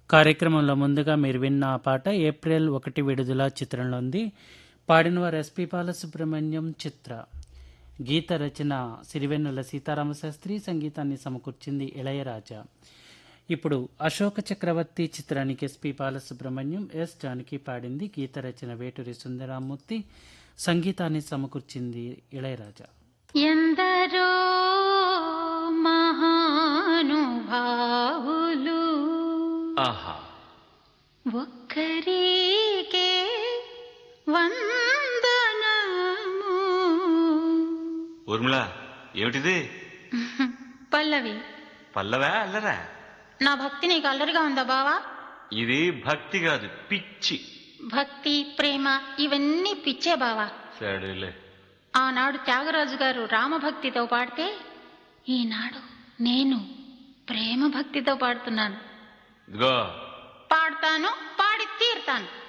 కార్యక్రమంలో ముందుగా మీరు విన్న ఆ పాట ఏప్రిల్ ఒకటి విడుదల చిత్రంలో ఉంది పాడినవారు ఎస్పి బాలసుబ్రహ్మణ్యం చిత్ర గీత రచన సిరివెన్నుల సీతారామశాస్త్రి సంగీతాన్ని సమకూర్చింది ఇళయరాజా ఇప్పుడు అశోక చక్రవర్తి చిత్రానికి ఎస్పి బాలసుబ్రహ్మణ్యం ఎస్ జానకి పాడింది గీత రచన వేటూరి సుందరామూర్తి సంగీతాన్ని సమకూర్చింది ఇళయరాజా ఎందరో మహానుభావులు ఆహా ఒక్కరికే వందనము ఊర్మిళ ఏమిటిది పల్లవి పల్లవా అల్లరా నా భక్తి నీకు అల్లరిగా ఉందా బావా ఇది భక్తి కాదు పిచ్చి భక్తి ప్రేమ ఇవన్నీ పిచ్చే బావా సరేలే ఆనాడు త్యాగరాజు గారు రామభక్తితో పాడితే ఈనాడు నేను ప్రేమ భక్తితో పాడుతున్నాను ఇదిగో పాడతాను పాడి తీరుతాను